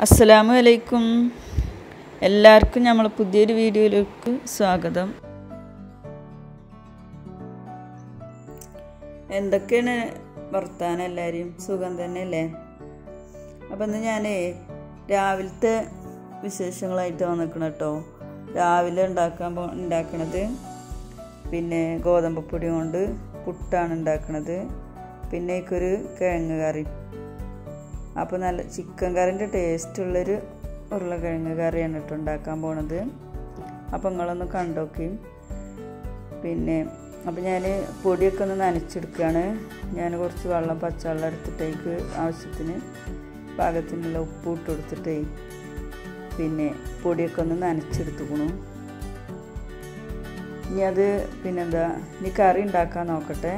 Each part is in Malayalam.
അസ്സലാമു അലൈക്കും എല്ലാവർക്കും നമ്മൾ പുതിയൊരു വീഡിയോയിലേക്ക് സ്വാഗതം എന്തൊക്കെയാണ് വർത്താനം എല്ലാവരും സുഖം തന്നെയല്ലേ അപ്പം ഇന്ന് ഞാൻ രാവിലത്തെ വിശേഷങ്ങളായിട്ട് വന്നിക്കണം കേട്ടോ രാവിലെ ഉണ്ടാക്കാൻ പോ ഉണ്ടാക്കണത് പിന്നെ ഗോതമ്പ് പൊടി കൊണ്ട് പുട്ടാണ് ഉണ്ടാക്കണത് പിന്നെ എനിക്കൊരു കിഴങ്ങ് കറി അപ്പോൾ നല്ല ചിക്കൻ കറിൻ്റെ ടേസ്റ്റുള്ളൊരു ഉരുളക്കിഴങ്ങ് കറിയാണ് കേട്ടോ ഉണ്ടാക്കാൻ പോണത് അപ്പോൾ നിങ്ങളൊന്ന് കണ്ടോക്കി പിന്നെ അപ്പോൾ ഞാൻ പൊടിയൊക്കെ ഒന്ന് നനച്ചെടുക്കുകയാണ് ഞാൻ കുറച്ച് വെള്ളം പച്ചവെള്ളം എടുത്തിട്ടേക്ക് ആവശ്യത്തിന് പാകത്തിനുള്ള ഉപ്പ് ഇട്ട് കൊടുത്തിട്ടേ പിന്നെ പൊടിയൊക്കെ ഒന്ന് നനച്ചെടുത്തുക്കണു ഇനി അത് പിന്നെന്താ ഇനി കറി ഉണ്ടാക്കാൻ നോക്കട്ടെ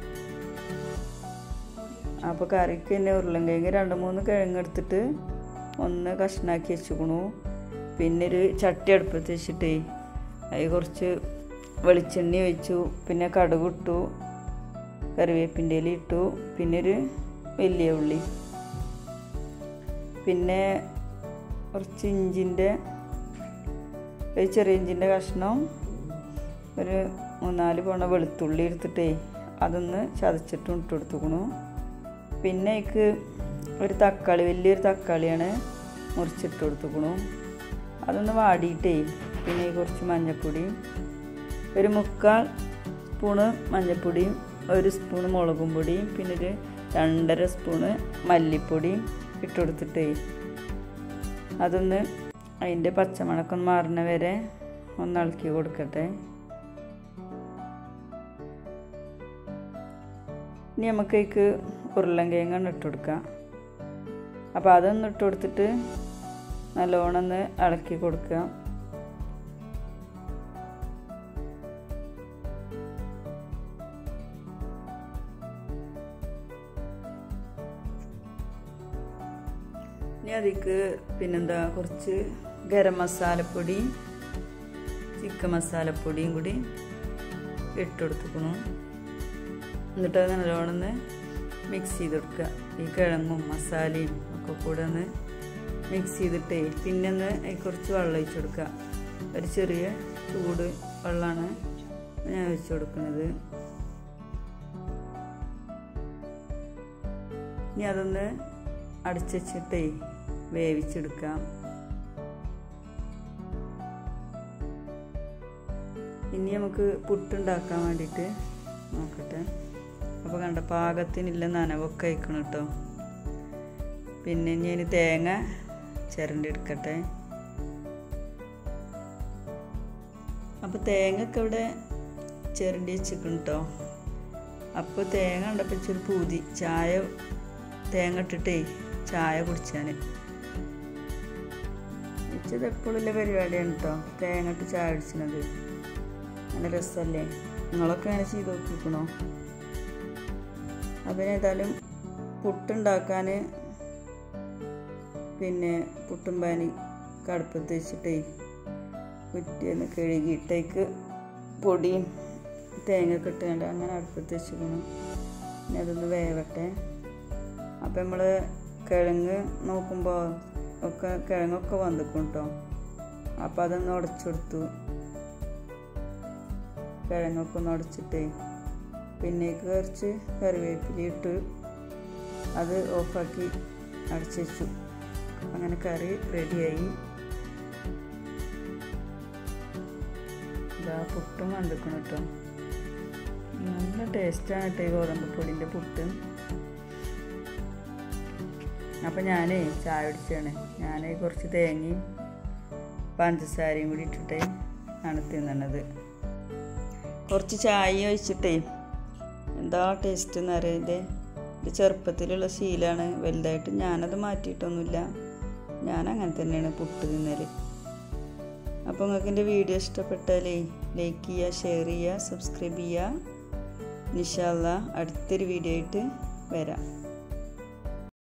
അപ്പോൾ കറിക്ക് തന്നെ ഉരുളൻകിഴങ്ങ് രണ്ട് മൂന്ന് കിഴങ്ങ് എടുത്തിട്ട് ഒന്ന് കഷ്ണാക്കി വെച്ചുക്കണു പിന്നെ ഒരു ചട്ടി അടുപ്പത്ത് വെച്ചിട്ടേ അതിൽ കുറച്ച് വെളിച്ചെണ്ണ ഒഴിച്ചു പിന്നെ കടുക് ഇട്ടു കറിവേപ്പിൻ്റെ ഇല ഇട്ടു പിന്നെ ഒരു വലിയ ഉള്ളി പിന്നെ കുറച്ച് ഇഞ്ചിൻ്റെ ഒരു ചെറിയ ഇഞ്ചിൻ്റെ കഷ്ണം ഒരു മൂന്നാല് പോണ വെളുത്തുള്ളി എടുത്തിട്ടേ അതൊന്ന് ചതച്ചിട്ടും ഇട്ട് കൊടുത്തുക്കണു പിന്നെ എനിക്ക് ഒരു തക്കാളി വലിയൊരു തക്കാളിയാണ് മുറിച്ചിട്ട് കൊടുത്തുക്കണു അതൊന്ന് വാടിയിട്ടേ പിന്നെ കുറച്ച് മഞ്ഞൾപ്പൊടിയും ഒരു മുക്കാൽ സ്പൂണ് മഞ്ഞൾപ്പൊടിയും ഒരു സ്പൂണ് മുളകും പൊടിയും പിന്നെ ഒരു രണ്ടര സ്പൂണ് മല്ലിപ്പൊടിയും ഇട്ട് കൊടുത്തിട്ടേ അതൊന്ന് അതിൻ്റെ പച്ചമണക്കം മാറുന്ന വരെ ഒന്ന് ഇളക്കി കൊടുക്കട്ടെ ഇനി നമുക്കേക്ക് ഉരുളൻകിഴങ്ങാണ് ഇട്ട് കൊടുക്കാം അപ്പോൾ അതൊന്ന് ഇട്ട് കൊടുത്തിട്ട് നല്ലോണം ഒന്ന് ഇളക്കി കൊടുക്കുക ഇനി അതിക്ക് പിന്നെന്താ കുറച്ച് ഗരം മസാലപ്പൊടി ചിക്കൻ മസാലപ്പൊടിയും കൂടി ഇട്ടെടുത്തുക്കണു എന്നിട്ട് അത് നല്ലോണം ഒന്ന് മിക്സ് ചെയ്ത് കൊടുക്കുക ഈ കിഴങ്ങും മസാലയും ഒക്കെ കൂടെ ഒന്ന് മിക്സ് ചെയ്തിട്ടേ പിന്നെ ഒന്ന് കുറച്ച് വെള്ളം ഒഴിച്ച് കൊടുക്കുക ഒരു ചെറിയ ചൂട് വെള്ളമാണ് ഞാൻ ഒഴിച്ച് കൊടുക്കുന്നത് ഇനി അതൊന്ന് അടച്ചു വെച്ചിട്ടേ വേവിച്ചെടുക്കാം ഇനി നമുക്ക് പുട്ടുണ്ടാക്കാൻ വേണ്ടിയിട്ട് നോക്കട്ടെ അപ്പോൾ കണ്ട പാകത്തിനില്ല നനവൊക്കെ അയക്കണം കേട്ടോ പിന്നെ ഞാൻ തേങ്ങ ചിരണ്ടി എടുക്കട്ടെ അപ്പോൾ തേങ്ങ ഒക്കെ ഇവിടെ ചിരണ്ടി വെച്ചിരിക്കണം കേട്ടോ അപ്പോൾ തേങ്ങ കണ്ടപ്പോൾ ഇച്ചിരി പൂതി ചായ തേങ്ങ ഇട്ടിട്ടേ ചായ കുടിച്ചാൽ ഇച്ചത് എപ്പോഴുള്ള പരിപാടിയാണ് കേട്ടോ തേങ്ങ ഇട്ട് ചായ കുടിച്ചത് നല്ല രസമല്ലേ നിങ്ങളൊക്കെ അങ്ങനെ ചെയ്ത് നോക്കിക്കണോ അപ്പം ഏതായാലും പുട്ടുണ്ടാക്കാൻ പിന്നെ പുട്ടും പാനി കടുപ്പത്ത് വെച്ചിട്ടേ കുറ്റിയൊന്ന് കഴുകിയിട്ടേക്ക് പൊടിയും തേങ്ങ ഇട്ടുകൊണ്ട് അങ്ങനെ അടുപ്പത്ത് വെച്ചിക്കണം പിന്നെ അതൊന്ന് വേവട്ടെ അപ്പം നമ്മൾ കിഴങ്ങ് നോക്കുമ്പോൾ ഒക്കെ കിഴങ്ങൊക്കെ വന്നിക്കും കേട്ടോ അപ്പം അതൊന്ന് ഉടച്ചെടുത്തു കിഴങ്ങൊക്കെ ഒന്ന് ഉടച്ചിട്ടേ പിന്നേക്ക് കുറച്ച് കറിവേപ്പില ഇട്ട് അത് ഓഫാക്കി അടച്ചു വെച്ചു അങ്ങനെ കറി റെഡിയായി ഇതാ പുട്ടും വന്നിക്കണം കേട്ടോ നല്ല ടേസ്റ്റാണ് കേട്ടോ ഈ ഗോതമ്പ് പൊടിൻ്റെ പുട്ട് അപ്പം ഞാനേ ചായ കുടിച്ചാണ് ഞാൻ കുറച്ച് തേങ്ങയും പഞ്ചസാരയും കൂടി ഇട്ടിട്ടേ ആണ് തിന്നണത് കുറച്ച് ചായ ഒഴിച്ചിട്ടേ എന്താ ടേസ്റ്റ് എന്ന് അറിയാതെ ഇത് ചെറുപ്പത്തിലുള്ള ശീലമാണ് വലുതായിട്ട് ഞാനത് മാറ്റിയിട്ടൊന്നുമില്ല ഞാൻ അങ്ങനെ തന്നെയാണ് പുട്ട് തിന്നൽ അപ്പോൾ നിങ്ങൾക്ക് എൻ്റെ വീഡിയോ ഇഷ്ടപ്പെട്ടാലേ ലൈക്ക് ചെയ്യുക ഷെയർ ചെയ്യുക സബ്സ്ക്രൈബ് ചെയ്യുക നിഷാല്ല അടുത്തൊരു വീഡിയോ ആയിട്ട് വരാം